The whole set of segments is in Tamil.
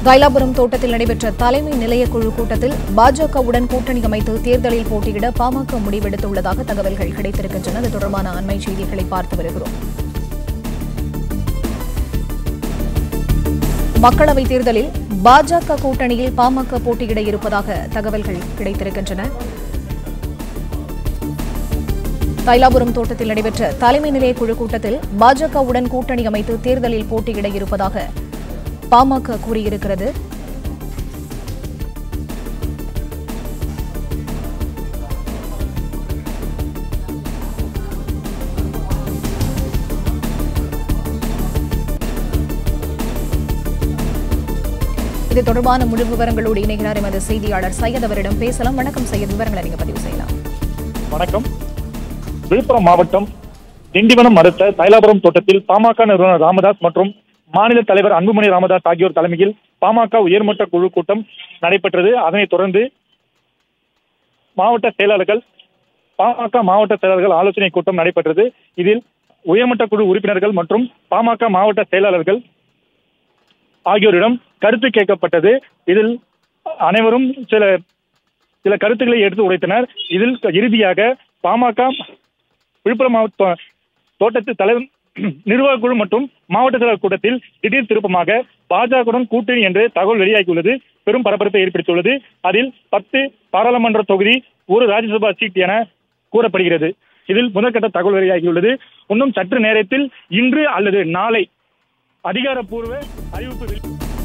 தைலாபுரம் தோட்டத்தில் நடைபெற்ற தலைமை நிலைய குழு கூட்டத்தில் பாஜகவுடன் கூட்டணி அமைத்து தேர்தலில் போட்டியிட பாமக முடிவெடுத்துள்ளதாக தகவல்கள் கிடைத்திருக்கின்றன இது தொடர்பான அண்மை செய்திகளை பார்த்து வருகிறோம் மக்களவைத் தேர்தலில் பாஜக கூட்டணியில் பாமக போட்டியிட இருப்பதாக தகவல்கள் கிடைத்திருக்கின்றன தைலாபுரம் தோட்டத்தில் நடைபெற்ற தலைமை நிலைய குழு கூட்டத்தில் பாஜகவுடன் கூட்டணி அமைத்து தேர்தலில் போட்டியிட இருப்பதாக பாமக கூறியிருக்கிறது இது தொடர்பான முழு விவரங்களோடு இணைகிறார் எமது செய்தியாளர் சையத் அவரிடம் பேசலாம் வணக்கம் சையத் விவரங்களை நீங்க பதிவு செய்யலாம் வணக்கம் விழுப்புரம் மாவட்டம் திண்டிவனம் அடுத்த தைலாபுரம் தோட்டத்தில் பாமக நிறுவனர் ராமதாஸ் மற்றும் மாநில தலைவர் அன்புமணி ராமதாஸ் ஆகியோர் தலைமையில் பாமக உயர்மட்ட குழு கூட்டம் நடைபெற்றது அதனைத் தொடர்ந்து மாவட்ட செயலாளர்கள் பாமக மாவட்ட செயலாளர்கள் ஆலோசனை கூட்டம் நடைபெற்றது இதில் உயர்மட்ட குழு உறுப்பினர்கள் மற்றும் பாமக மாவட்ட செயலாளர்கள் ஆகியோரிடம் கருத்து கேட்கப்பட்டது இதில் அனைவரும் சில சில கருத்துக்களை எடுத்து உரைத்தனர் இதில் இறுதியாக பாமக விழுப்புரம் மாவட்ட தோட்டத்து தலைவர் நிர்வாக குழு மற்றும் மாவட்ட செயலர் கூட்டத்தில் திடீர் திருப்பமாக பாஜகவுடன் கூட்டணி என்று தகவல் வெளியாகியுள்ளது பெரும் பரபரப்பை ஏற்படுத்தியுள்ளது அதில் பத்து பாராளுமன்ற தொகுதி ஒரு ராஜ்யசபா சீட் என கூறப்படுகிறது இதில் முதற்கட்ட தகவல் வெளியாகியுள்ளது இன்னும் சற்று நேரத்தில் இன்று அல்லது நாளை அதிகாரப்பூர்வ அறிவிப்பு வெளி-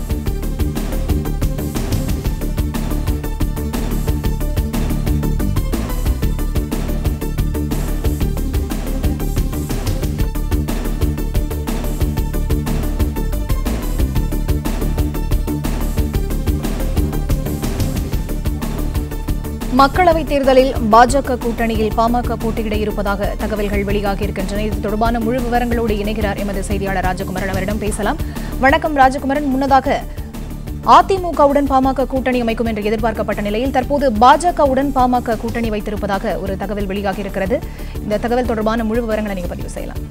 மக்களவைத் தேர்தலில் பாஜக கூட்டணியில் பாமக போட்டியிட இருப்பதாக தகவல்கள் வெளியாகியிருக்கின்றன இது தொடர்பான முழு விவரங்களோடு இணைகிறார் எமது செய்தியாளர் ராஜகுமரன் அவரிடம் பேசலாம் வணக்கம் ராஜகுமரன் முன்னதாக அதிமுகவுடன் பாமக கூட்டணி அமைக்கும் என்று எதிர்பார்க்கப்பட்ட நிலையில் தற்போது பாஜகவுடன் பாமக கூட்டணி வைத்திருப்பதாக ஒரு தகவல் வெளியாகியிருக்கிறது இந்த தகவல் தொடர்பான முழு விவரங்களை நீங்க பதிவு செய்யலாம்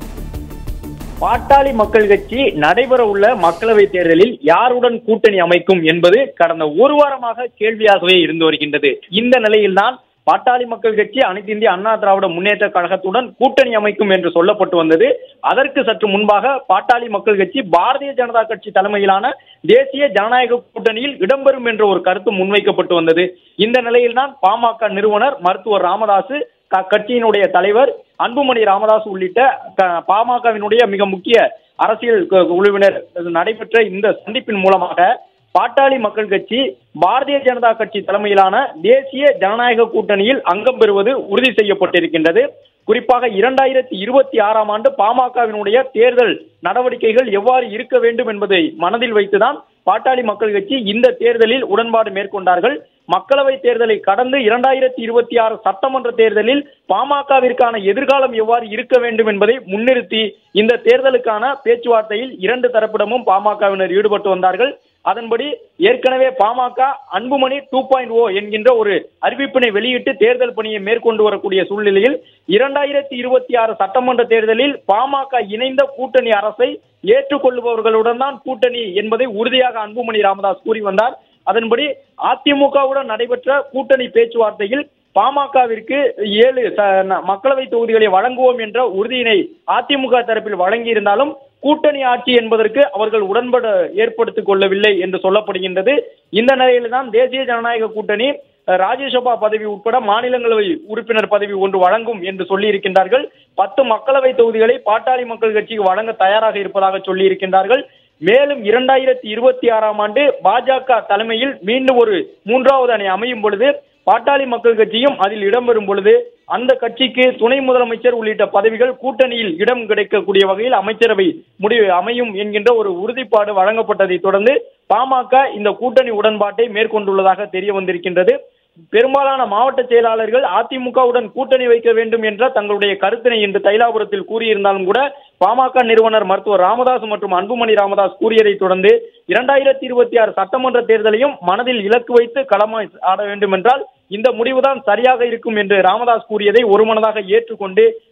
பாட்டாளி மக்கள் கட்சி நடைபெற உள்ள மக்களவை தேர்தலில் யாருடன் கூட்டணி அமைக்கும் என்பது கடந்த ஒரு வாரமாக கேள்வியாகவே இருந்து வருகின்றது இந்த நிலையில்தான் பாட்டாளி மக்கள் கட்சி அனைத்து இந்திய அண்ணா திராவிட முன்னேற்ற கழகத்துடன் கூட்டணி அமைக்கும் என்று சொல்லப்பட்டு வந்தது அதற்கு சற்று முன்பாக பாட்டாளி மக்கள் கட்சி பாரதிய ஜனதா கட்சி தலைமையிலான தேசிய ஜனநாயக கூட்டணியில் இடம்பெறும் என்ற ஒரு கருத்து முன்வைக்கப்பட்டு வந்தது இந்த நிலையில்தான் பாமக நிறுவனர் மருத்துவர் ராமதாசு க- கட்சியினுடைய தலைவர் அன்புமணி ராமதாஸ் உள்ளிட்ட க- பாமகவினுடைய மிக முக்கிய அரசியல் கு- குழுவினர் நடைபெற்ற இந்த சந்திப்பின் மூலமாக பாட்டாளி மக்கள் கட்சி பாரதிய ஜனதா கட்சி தலைமையிலான தேசிய ஜனநாயக கூட்டணியில் அங்கம் பெறுவது உறுதி செய்யப்பட்டிருக்கின்றது குறிப்பாக இரண்டாயிரத்தி இருபத்தி ஆறாம் ஆண்டு பாமகவினுடைய தேர்தல் நடவடிக்கைகள் எவ்வாறு இருக்க வேண்டும் என்பதை மனதில் வைத்துதான் பாட்டாளி மக்கள் கட்சி இந்த தேர்தலில் உடன்பாடு மேற்கொண்டார்கள் மக்களவை தேர்தலை கடந்து இரண்டாயிரத்தி இருபத்தி ஆறு சட்டமன்ற தேர்தலில் பாமகவிற்கான எதிர்காலம் எவ்வாறு இருக்க வேண்டும் என்பதை முன்னிறுத்தி இந்த தேர்தலுக்கான பேச்சுவார்த்தையில் இரண்டு தரப்பிடமும் பாமகவினர் ஈடுபட்டு வந்தார்கள் அதன்படி ஏற்கனவே PMK Anbumani two point O என்கின்ற ஒரு அறிவிப்பினை வெளியிட்டு தேர்தல் பணியை மேற்கொண்டு வரக்கூடிய சூழ்நிலையில் இரண்டாயிரத்தி இருபத்தி ஆறு சட்டமன்ற தேர்தலில் பாமக இணைந்த கூட்டணி அரசை ஏற்றுக்கொள்பவர்களுடன் தான் கூட்டணி என்பதை உறுதியாக அன்புமணி ராமதாஸ் கூறி வந்தார் அதன்படி அதிமுகவுடன் நடைபெற்ற கூட்டணி பேச்சுவார்த்தையில் பாமகவிற்கு ஏழு ச- ந- மக்களவை தொகுதிகளை வழங்குவோம் என்ற உறுதியினை அதிமுக தரப்பில் வழங்கியிருந்தாலும் கூட்டணி ஆட்சி என்பதற்கு அவர்கள் உடன்பட ஏற்படுத்திக் கொள்ளவில்லை என்று சொல்லப்படுகின்றது இந்த நிலையில்தான் தேசிய ஜனநாயக கூட்டணி அஹ், ராஜ்யசபா பதவி உட்பட மாநிலங்களவை உறுப்பினர் பதவி ஒன்று வழங்கும் என்று சொல்லி இருக்கின்றார்கள் பத்து மக்களவை தொகுதிகளை பாட்டாளி மக்கள் கட்சிக்கு வழங்க தயாராக இருப்பதாக சொல்லி இருக்கின்றார்கள் மேலும் இரண்டாயிரத்தி இருபத்தி ஆறாம் ஆண்டு பாஜக தலைமையில் மீண்டும் ஒரு மூன்றாவது அணி அமையும் பொழுது பாட்டாளி மக்கள் கட்சியும் அதில் இடம்பெறும் பொழுது அந்த கட்சிக்கு துணை முதலமைச்சர் உள்ளிட்ட பதவிகள் கூட்டணியில் இடம் கிடைக்கக்கூடிய வகையில் அமைச்சரவை முடிவு அமையும் என்கின்ற ஒரு உறுதிப்பாடு வழங்கப்பட்டதை தொடர்ந்து பாமக இந்த கூட்டணி உடன்பாட்டை மேற்கொண்டுள்ளதாக தெரிய வந்திருக்கின்றது பெரும்பாலான மாவட்ட செயலாளர்கள் அதிமுகவுடன் கூட்டணி வைக்க வேண்டும் என்ற தங்களுடைய கருத்தினை இன்று தைலாபுரத்தில் கூறியிருந்தாலும் கூட பாமக நிறுவனர் மருத்துவர் ராமதாஸ் மற்றும் அன்புமணி ராமதாஸ் கூறியதை தொடர்ந்து இரண்டாயிரத்தி இருபத்தி ஆறு சட்டமன்ற தேர்தலையும் மனதில் இலக்கு வைத்து களமாய் ஆட வேண்டும் என்றால் இந்த முடிவுதான் சரியாக இருக்கும் என்று ராமதாஸ் கூறியதை ஒருமனதாக ஏற்றுக்கொண்டு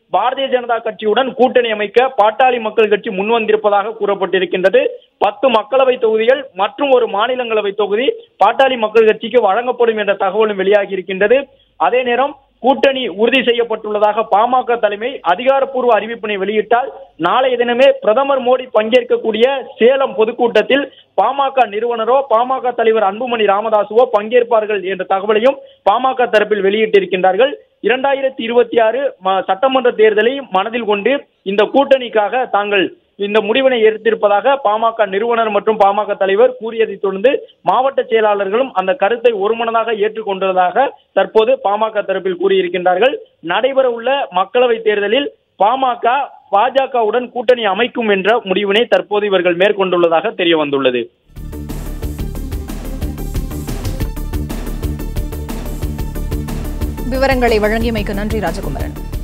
பாரதிய ஜனதா கட்சியுடன் கூட்டணி அமைக்க பாட்டாளி மக்கள் கட்சி முன்வந்திருப்பதாக கூறப்பட்டிருக்கின்றது பத்து மக்களவை தொகுதிகள் மற்றும் ஒரு மாநிலங்களவை தொகுதி பாட்டாளி மக்கள் கட்சிக்கு வழங்கப்படும் என்ற தகவலும் வெளியாகி இருக்கின்றது அதே நேரம் கூட்டணி உறுதி செய்யப்பட்டுள்ளதாக பாமக தலைமை அதிகாரப்பூர்வ அறிவிப்பினை வெளியிட்டால் நாளைய தினமே பிரதமர் மோடி பங்கேற்கக்கூடிய சேலம் பொதுக்கூட்டத்தில் பாமக நிறுவனரோ பாமக தலைவர் அன்புமணி ராமதாசுவோ பங்கேற்பார்கள் என்ற தகவலையும் பாமக தரப்பில் வெளியிட்டிருக்கின்றார்கள் இரண்டாயிரத்தி இருபத்தி ஆறு சட்டமன்ற தேர்தலை மனதில் கொண்டு இந்த கூட்டணிக்காக தாங்கள் இந்த முடிவினை எடுத்திருப்பதாக பாமக நிறுவனர் மற்றும் பாமக தலைவர் கூறியதை தொடர்ந்து மாவட்ட செயலாளர்களும் அந்த கருத்தை ஒருமனதாக ஏற்றுக்கொண்டதாக தற்போது பாமக தரப்பில் கூறியிருக்கின்றார்கள் நடைபெற உள்ள மக்களவை தேர்தலில் பாமக பாஜகவுடன் கூட்டணி அமைக்கும் என்ற முடிவினை தற்போது இவர்கள் மேற்கொண்டுள்ளதாக தெரிய வந்துள்ளது விவரங்களை வழங்கியமைக்கு நன்றி ராஜகுமரன்